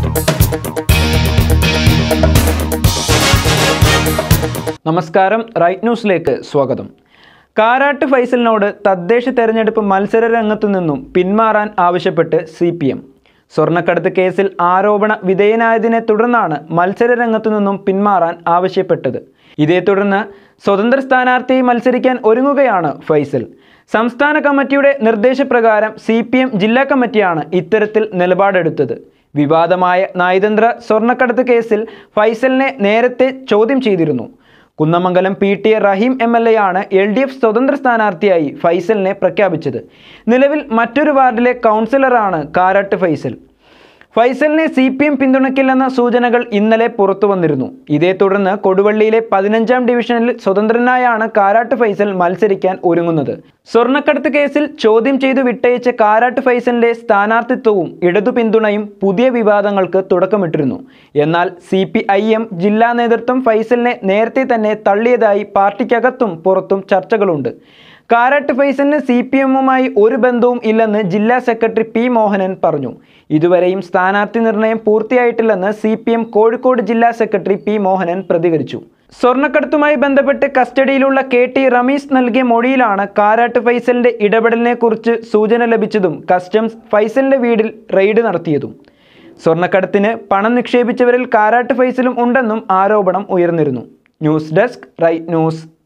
നമസ്കാരം റൈറ്റ് ന്യൂസിലേക്ക് സ്വാഗതം കാരാട്ട് ഫൈസലിനോട് തദ്ദേശ തെരഞ്ഞെടുപ്പ് മത്സര രംഗത്തു നിന്നും പിന്മാറാൻ ആവശ്യപ്പെട്ട് സി പി എം സ്വർണ്ണക്കടത്ത് കേസിൽ ആരോപണ വിധേയനായതിനെ തുടർന്നാണ് മത്സര രംഗത്തു നിന്നും പിന്മാറാൻ ആവശ്യപ്പെട്ടത് ഇതേ തുടർന്ന് സ്വതന്ത്ര സ്ഥാനാർത്ഥിയായി മത്സരിക്കാൻ ഒരുങ്ങുകയാണ് ഫൈസൽ സംസ്ഥാന കമ്മിറ്റിയുടെ നിർദ്ദേശപ്രകാരം സി പി എം ജില്ലാ കമ്മിറ്റിയാണ് ഇത്തരത്തിൽ നിലപാടെടുത്തത് വിവാദമായ നയതന്ത്ര സ്വർണ്ണക്കടത്ത് കേസിൽ ഫൈസലിനെ നേരത്തെ ചോദ്യം ചെയ്തിരുന്നു Kunnamangalam P T A Rahim M L A ആണ് എൽ ഡി എഫ് സ്വതന്ത്ര സ്ഥാനാർത്ഥിയായി ഫൈസലിനെ പ്രഖ്യാപിച്ചത് നിലവിൽ മറ്റൊരു വാർഡിലെ കൗൺസിലറാണ് കാരാട്ട് ഫൈസൽ ഫൈസലിനെ സി പി എം പിന്തുണയ്ക്കില്ലെന്ന സൂചനകൾ ഇന്നലെ പുറത്തു വന്നിരുന്നു ഇതേ തുടർന്ന് കൊടുവള്ളിയിലെ പതിനഞ്ചാം ഡിവിഷനിൽ സ്വതന്ത്രനായാണ് കാരാട്ട് ഫൈസൽ മത്സരിക്കാൻ ഒരുങ്ങുന്നത് സ്വർണ്ണക്കടത്ത് കേസിൽ ചോദ്യം ചെയ്തു വിട്ടയച്ച കാരാട്ട് ഫൈസലിന്റെ സ്ഥാനാർത്ഥിത്വവും ഇടതു പിന്തുണയും പുതിയ വിവാദങ്ങൾക്ക് തുടക്കമിട്ടിരുന്നു എന്നാൽ സി പി ഐ എം ജില്ലാ നേതൃത്വം ഫൈസലിനെ നേരത്തെ തന്നെ തള്ളിയതായി പാർട്ടിക്കകത്തും പുറത്തും ചർച്ചകളുണ്ട് കാരാട്ട് ഫൈസലിന് സി പി എമ്മുമായി ഒരു ബന്ധവും ഇല്ലെന്ന് ജില്ലാ സെക്രട്ടറി പി മോഹനൻ പറഞ്ഞു ഇതുവരെയും സ്ഥാനാർത്ഥി നിർണയം പൂർത്തിയായിട്ടില്ലെന്ന് സി പി എം കോഴിക്കോട് ജില്ലാ സെക്രട്ടറി പി മോഹനൻ പ്രതികരിച്ചു സ്വർണ്ണക്കടത്തുമായി ബന്ധപ്പെട്ട് കസ്റ്റഡിയിലുള്ള കെ ടി റമീസ് നൽകിയ മൊഴിയിലാണ് കാരാട്ട് ഫൈസലിന്റെ ഇടപെടലിനെ കുറിച്ച് സൂചന ലഭിച്ചതും കസ്റ്റംസ് ഫൈസലിന്റെ വീടിൽ റെയ്ഡ് നടത്തിയതും സ്വർണ്ണക്കടത്തിന് പണം നിക്ഷേപിച്ചവരിൽ കാരാട്ട് ഫൈസലും ഉണ്ടെന്നും ആരോപണം ഉയർന്നിരുന്നു ന്യൂസ് ഡെസ്ക് റൈറ്റ് ന്യൂസ്